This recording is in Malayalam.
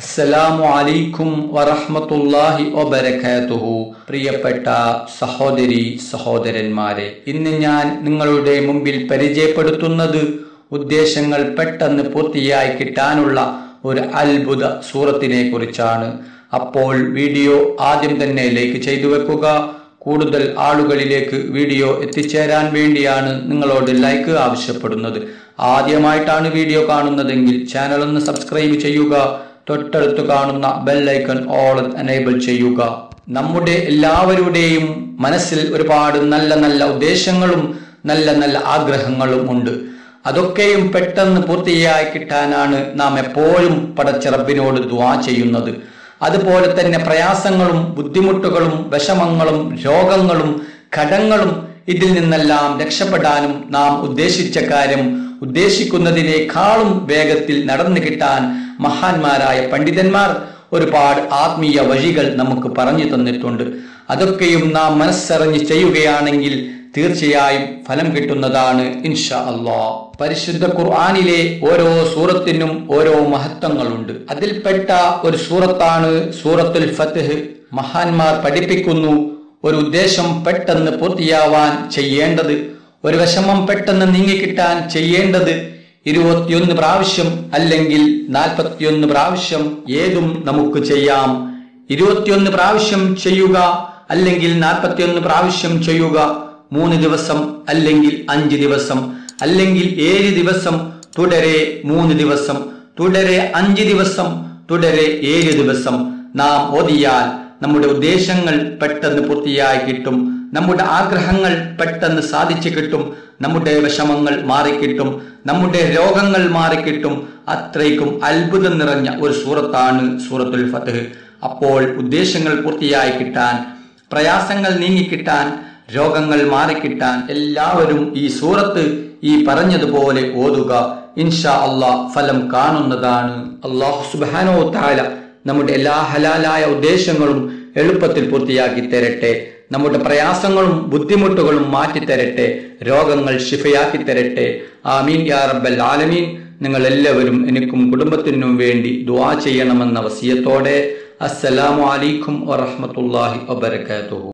അസ്സലാമു അലൈക്കും വറഹ്മത്തുള്ളാഹി വബറകാതുഹു പ്രിയപ്പെട്ട സഹോദരി സഹോദരന്മാരെ ഇന്ന് ഞാൻ നിങ്ങളുടെ മുമ്പിൽ പരിചയപ്പെടുത്തുന്നത് ഉദ്ദേശങ്ങൾ പെട്ടെന്ന് പൂർത്തിയായി കിട്ടാനുള്ള ഒരു അത്ഭുത സൂറത്തിനെ കുറിച്ചാണ് അപ്പോൾ വീഡിയോ ആദ്യം തന്നെ ലൈക്ക് ചെയ്തു വെക്കുക കൂടുതൽ ആളുകളിലേക്ക് വീഡിയോ എത്തിച്ചേരാൻ വേണ്ടിയാണ് നിങ്ങളോട് ലൈക്ക് ആവശ്യപ്പെടുന്നത് ആദ്യമായിട്ടാണ് വീഡിയോ കാണുന്നതെങ്കിൽ ചാനൽ ഒന്ന് സബ്സ്ക്രൈബ് ചെയ്യുക തൊട്ടടുത്ത് കാണുന്ന ബെല്ലൈക്കൺ ഓൾ എനേബിൾ ചെയ്യുക നമ്മുടെ എല്ലാവരുടെയും മനസ്സിൽ ഒരുപാട് നല്ല നല്ല ഉദ്ദേശങ്ങളും നല്ല നല്ല ആഗ്രഹങ്ങളും ഉണ്ട് അതൊക്കെയും പെട്ടെന്ന് പൂർത്തിയായി കിട്ടാനാണ് നാം എപ്പോഴും പടച്ചിറപ്പിനോട് ദ്വാ ചെയ്യുന്നത് അതുപോലെ തന്നെ പ്രയാസങ്ങളും ബുദ്ധിമുട്ടുകളും വിഷമങ്ങളും രോഗങ്ങളും ഘടങ്ങളും ഇതിൽ നിന്നെല്ലാം രക്ഷപ്പെടാനും നാം ഉദ്ദേശിച്ച കാര്യം ഉദ്ദേശിക്കുന്നതിനേക്കാളും വേഗത്തിൽ നടന്നു കിട്ടാൻ മഹാന്മാരായ പണ്ഡിതന്മാർ ഒരുപാട് ആത്മീയ വഴികൾ നമുക്ക് പറഞ്ഞു തന്നിട്ടുണ്ട് അതൊക്കെയും നാം മനസ്സറിഞ്ഞ് ചെയ്യുകയാണെങ്കിൽ തീർച്ചയായും ഫലം കിട്ടുന്നതാണ് ഇൻഷാ അള്ളാ പരിശുദ്ധ ഖുർആാനിലെ ഓരോ സൂറത്തിനും ഓരോ മഹത്വങ്ങളുണ്ട് അതിൽപ്പെട്ട ഒരു സൂറത്താണ് സൂറത്തുൽ ഫത്ഹ് മഹാന്മാർ പഠിപ്പിക്കുന്നു ഒരു ഉദ്ദേശം പെട്ടെന്ന് പൂർത്തിയാവാൻ ചെയ്യേണ്ടത് ഒരു വിഷമം പെട്ടെന്ന് നീങ്ങിക്കിട്ടാൻ ചെയ്യേണ്ടത് ഇരുപത്തിയൊന്ന് പ്രാവശ്യം അല്ലെങ്കിൽ നാൽപ്പത്തിയൊന്ന് പ്രാവശ്യം ഏതും നമുക്ക് ചെയ്യാം ഇരുപത്തിയൊന്ന് പ്രാവശ്യം ചെയ്യുക അല്ലെങ്കിൽ നാൽപ്പത്തിയൊന്ന് പ്രാവശ്യം ചെയ്യുക മൂന്ന് ദിവസം അല്ലെങ്കിൽ അഞ്ച് ദിവസം അല്ലെങ്കിൽ ഏഴ് ദിവസം തുടരെ മൂന്ന് ദിവസം തുടരെ അഞ്ച് ദിവസം തുടരെ ഏഴ് ദിവസം നാം ഓതിയാൽ നമ്മുടെ ഉദ്ദേശങ്ങൾ പെട്ടെന്ന് പൂർത്തിയായി കിട്ടും നമ്മുടെ ആഗ്രഹങ്ങൾ പെട്ടെന്ന് സാധിച്ചു കിട്ടും നമ്മുടെ വിഷമങ്ങൾ മാറിക്കിട്ടും നമ്മുടെ രോഗങ്ങൾ മാറിക്കിട്ടും അത്രയ്ക്കും അത്ഭുതം നിറഞ്ഞ ഒരു സൂറത്താണ് സൂറത്തുൽ ഫത്ഹ് അപ്പോൾ ഉദ്ദേശങ്ങൾ പൂർത്തിയായി കിട്ടാൻ പ്രയാസങ്ങൾ നീങ്ങിക്കിട്ടാൻ രോഗങ്ങൾ മാറിക്കിട്ടാൻ എല്ലാവരും ഈ സൂറത്ത് ഈ പറഞ്ഞതുപോലെ ഓതുക ഇൻഷാ അള്ളാഹ് ഫലം കാണുന്നതാണ് അള്ളാഹു സുബാനോ താല നമ്മുടെ എല്ലാ ഹലാലായ ഉദ്ദേശങ്ങളും എളുപ്പത്തിൽ പൂർത്തിയാക്കി തരട്ടെ നമ്മുടെ പ്രയാസങ്ങളും ബുദ്ധിമുട്ടുകളും മാറ്റിത്തരട്ടെ രോഗങ്ങൾ ഷിഫയാക്കി തരട്ടെ ആമീൻ യാ റബ്ബൽ ആലമീൻ നിങ്ങൾ എല്ലാവരും എനിക്കും കുടുംബത്തിനും വേണ്ടി ദുആ ചെയ്യണമെന്ന വസിയത്തോടെ അസ്സലാമു അലൈക്കും വറഹ്മത്തുള്ളാഹി വബറകാതുഹു